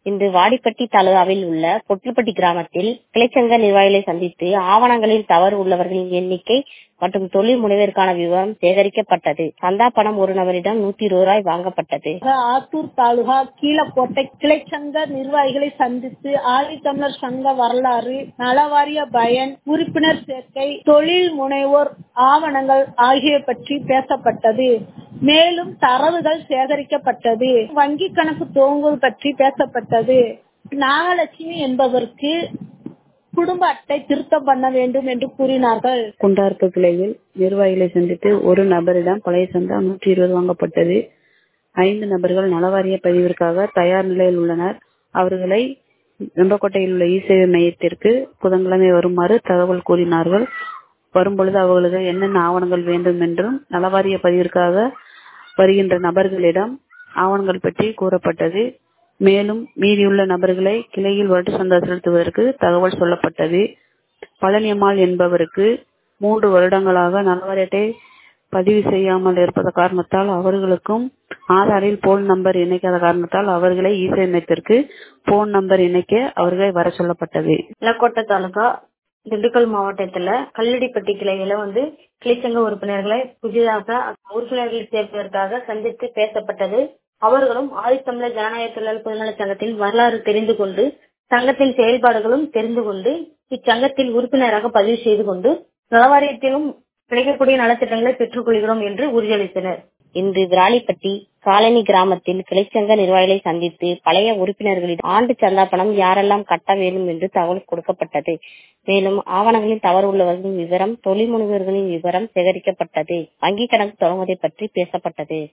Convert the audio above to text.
இன்று வாடிப்பட்டி தாலுகாவில் உள்ள பொட்டுப்பட்டி கிராமத்தில் கிளைச்சங்க நிர்வாகிகளை சந்தித்து ஆவணங்களில் தவறு உள்ளவர்களின் எண்ணிக்கை மற்றும் தொழில் முனைவருக்கான விவரம் சேகரிக்கப்பட்டது சந்தா பணம் ஒரு நபரிடம் நூத்தி இருபது ரூபாய் வாங்கப்பட்டது ஆத்தூர் தாலுகா கீழக்கோட்டை கிளைச்சங்க நிர்வாகிகளை சந்தித்து ஆதித்தமிழர் சங்க வரலாறு நலவாரிய பயன் உறுப்பினர் சேர்க்கை தொழில் முனைவோர் ஆவணங்கள் ஆகிய பற்றி பேசப்பட்டது மேலும் தரவுகள் சேகரிக்கப்பட்டது வங்கி கணக்கு துவங்குவது பற்றி பேசப்பட்டது நாகலட்சுமி என்பவருக்கு குடும்ப அட்டை திருத்தம் பண்ண வேண்டும் என்று கூறினார்கள் குண்டார்ப்பு கிளையில் நிர்வாகிகளை சந்தித்து ஒரு நபரிடம் பழைய சந்தா நூற்றி இருபது வாங்கப்பட்டது ஐந்து நபர்கள் நலவாரிய பதிவிற்காக தயார் நிலையில் உள்ளனர் அவர்களை வெம்பக்கோட்டையில் உள்ள இ சேவை மையத்திற்கு புதன்கிழமை வருமாறு தகவல் கூறினார்கள் வரும்பொழுது அவர்களுக்கு என்னென்ன ஆவணங்கள் வேண்டும் என்றும் நலவாரிய பதிவிற்காக வருகின்ற நபர்களிடம் ஆவணங்கள் பற்றி கூறப்பட்டது மேலும் மீதியுள்ள நபர்களை கிளையில் வட்டு சந்தா செலுத்துவதற்கு தகவல் சொல்லப்பட்டது பழனியம்மாள் என்பவருக்கு மூன்று வருடங்களாக நலவாரியத்தை பதிவு செய்யாமல் இருப்பத காரணத்தால் அவர்களுக்கும் ஆதாரில் போன் நம்பர் இணைக்காத காரணத்தால் அவர்களை இசை மையத்திற்கு போன் நம்பர் இணைக்க அவர்களை வர சொல்லப்பட்டது நிலக்கோட்டை தாலுகா திண்டுக்கல் மாவட்டத்துல கல்லடிப்பட்டி கிளையில வந்து கிளைச்சங்க உறுப்பினர்களை புதிதாக உறுப்பினர்கள் சேர்ப்பதற்காக சந்தித்து பேசப்பட்டது அவர்களும் ஆதித்தமிழர் ஜனநாயக தொழிலாளர் பொதுநல சங்கத்தின் வரலாறு தெரிந்து கொண்டு சங்கத்தின் செயல்பாடுகளும் தெரிந்து கொண்டு இச்சங்கத்தில் உறுப்பினராக பதிவு செய்து கொண்டு நலவாரியத்திலும் கிடைக்கக்கூடிய நலத்திட்டங்களை பெற்றுக் கொள்கிறோம் என்று உறுதியளித்தனர் இன்று விராலிப்பட்டி காலனி கிராமத்தில் கிளைச்சங்க நிர்வாகிகளை சந்தித்து பழைய உறுப்பினர்களிடம் ஆண்டு சந்தா பணம் யாரெல்லாம் கட்ட வேண்டும் என்று தகவல் கொடுக்கப்பட்டது மேலும் ஆவணங்களில் தவறு உள்ளவர்களின் விவரம் தொழில் முனைவர்களின் விவரம் சேகரிக்கப்பட்டது வங்கி கணக்கு தொடங்குவதை பற்றி பேசப்பட்டது